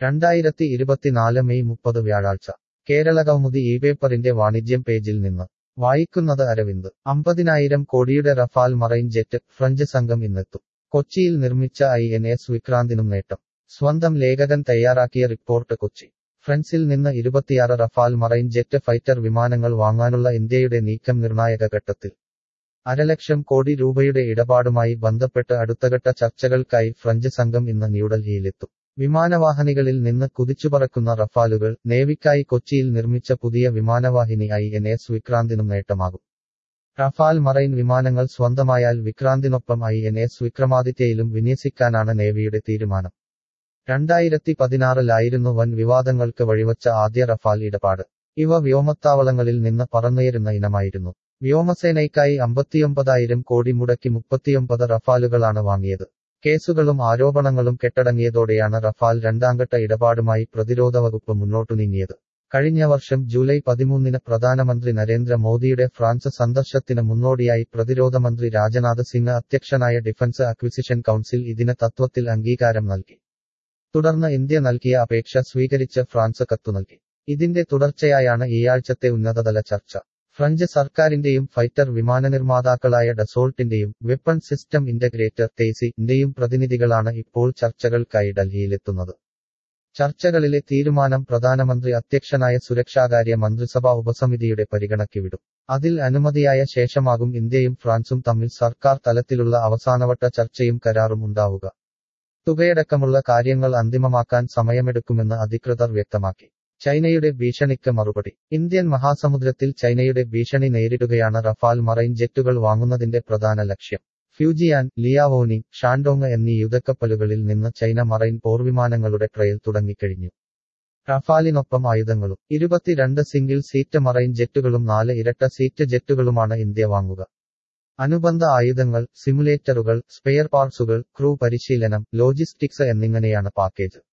രണ്ടായിരത്തി ഇരുപത്തിനാല് മെയ് മുപ്പത് വ്യാഴാഴ്ച കേരളകൗമുദി ഈ പേപ്പറിന്റെ വാണിജ്യം പേജിൽ നിന്ന് വായിക്കുന്നത് അരവിന്ദ് അമ്പതിനായിരം കോടിയുടെ റഫാൽ മറൈൻ ജെറ്റ് ഫ്രഞ്ച് സംഘം ഇന്നെത്തും കൊച്ചിയിൽ നിർമ്മിച്ച ഐ എൻ എസ് വിക്രാന്തിനും നേട്ടം സ്വന്തം ലേഖകൻ തയ്യാറാക്കിയ റിപ്പോർട്ട് കൊച്ചി ഫ്രൻസിൽ നിന്ന് ഇരുപത്തിയാറ് റഫാൽ മറൈൻ ജെറ്റ് ഫൈറ്റർ വിമാനങ്ങൾ വാങ്ങാനുള്ള ഇന്ത്യയുടെ നീക്കം നിർണായക ഘട്ടത്തിൽ അരലക്ഷം കോടി രൂപയുടെ ഇടപാടുമായി ബന്ധപ്പെട്ട് അടുത്തഘട്ട ചർച്ചകൾക്കായി ഫ്രഞ്ച് സംഘം ഇന്ന് ന്യൂഡൽഹിയിലെത്തും വിമാനവാഹിനികളിൽ നിന്ന് കുതിച്ചുപറക്കുന്ന റഫാലുകൾ നേവിക്കായി കൊച്ചിയിൽ നിർമ്മിച്ച പുതിയ വിമാനവാഹിനി ഐ എൻ എസ് വിക്രാന്തിനും നേട്ടമാകും റഫാൽ മറൈൻ വിമാനങ്ങൾ സ്വന്തമായാൽ വിക്രാന്തിനൊപ്പം ഐ എൻ എസ് വിക്രമാദിത്യയിലും വിന്യസിക്കാനാണ് നേവിയുടെ തീരുമാനം രണ്ടായിരത്തി പതിനാറിലായിരുന്നു വൻ വിവാദങ്ങൾക്ക് വഴിവച്ച ആദ്യ റഫാൽ ഇടപാട് ഇവ വ്യോമത്താവളങ്ങളിൽ നിന്ന് പറന്നുയരുന്ന ഇനമായിരുന്നു വ്യോമസേനയ്ക്കായി അമ്പത്തിയൊമ്പതായിരം കോടി മുടക്കി മുപ്പത്തിയൊമ്പത് റഫാലുകളാണ് വാങ്ങിയത് കേസുകളും ആരോപണങ്ങളും കെട്ടടങ്ങിയതോടെയാണ് റഫാൽ രണ്ടാംഘട്ട ഇടപാടുമായി പ്രതിരോധ വകുപ്പ് മുന്നോട്ടു നീങ്ങിയത് കഴിഞ്ഞ വർഷം ജൂലൈ പതിമൂന്നിന് പ്രധാനമന്ത്രി നരേന്ദ്ര മോദിയുടെ ഫ്രാൻസ് സന്ദർശനത്തിന് മുന്നോടിയായി പ്രതിരോധ മന്ത്രി രാജ്നാഥ് സിംഗ് അധ്യക്ഷനായ ഡിഫൻസ് അക്വിസിഷൻ കൗൺസിൽ ഇതിന് തത്വത്തിൽ അംഗീകാരം നൽകി തുടർന്ന് ഇന്ത്യ നൽകിയ അപേക്ഷ സ്വീകരിച്ച് ഫ്രാൻസ് കത്തു നൽകി ഇതിന്റെ തുടർച്ചയായാണ് ഈയാഴ്ചത്തെ ഉന്നതതല ചർച്ച ഫ്രഞ്ച് സർക്കാരിന്റെയും ഫൈറ്റർ വിമാന നിർമ്മാതാക്കളായ ഡസോൾട്ടിന്റെയും വെപ്പൺ സിസ്റ്റം ഇന്റഗ്രേറ്റർ തേസിന്റെയും പ്രതിനിധികളാണ് ഇപ്പോൾ ചർച്ചകൾക്കായി ഡൽഹിയിലെത്തുന്നത് ചർച്ചകളിലെ തീരുമാനം പ്രധാനമന്ത്രി അധ്യക്ഷനായ സുരക്ഷാകാര്യ മന്ത്രിസഭാ ഉപസമിതിയുടെ പരിഗണയ്ക്ക് വിടും അതിൽ അനുമതിയായ ശേഷമാകും ഇന്ത്യയും ഫ്രാൻസും തമ്മിൽ സർക്കാർ തലത്തിലുള്ള അവസാനവട്ട ചർച്ചയും കരാറും ഉണ്ടാവുക തുകയടക്കമുള്ള കാര്യങ്ങൾ അന്തിമമാക്കാൻ സമയമെടുക്കുമെന്ന് അധികൃതർ വ്യക്തമാക്കി ചൈനയുടെ ഭീഷണിക്ക് മറുപടി ഇന്ത്യൻ മഹാസമുദ്രത്തിൽ ചൈനയുടെ ഭീഷണി നേരിടുകയാണ് റഫാൽ മറൈൻ ജെറ്റുകൾ വാങ്ങുന്നതിന്റെ പ്രധാന ലക്ഷ്യം ഫ്യൂജിയാൻ ലിയാവോനി ഷാൻഡോങ് എന്നീ യുദ്ധക്കപ്പലുകളിൽ നിന്ന് ചൈന മറൈൻ പോർവിമാനങ്ങളുടെ ട്രയൽ തുടങ്ങിക്കഴിഞ്ഞു റഫാലിനൊപ്പം ആയുധങ്ങളും ഇരുപത്തിരണ്ട് സിംഗിൾ സീറ്റ് മറൈൻ ജെറ്റുകളും നാല് ഇരട്ട സീറ്റ് ജെറ്റുകളുമാണ് ഇന്ത്യ വാങ്ങുക അനുബന്ധ ആയുധങ്ങൾ സിമുലേറ്ററുകൾ സ്പെയർ പാർട്സുകൾ ക്രൂ പരിശീലനം ലോജിസ്റ്റിക്സ് എന്നിങ്ങനെയാണ് പാക്കേജ്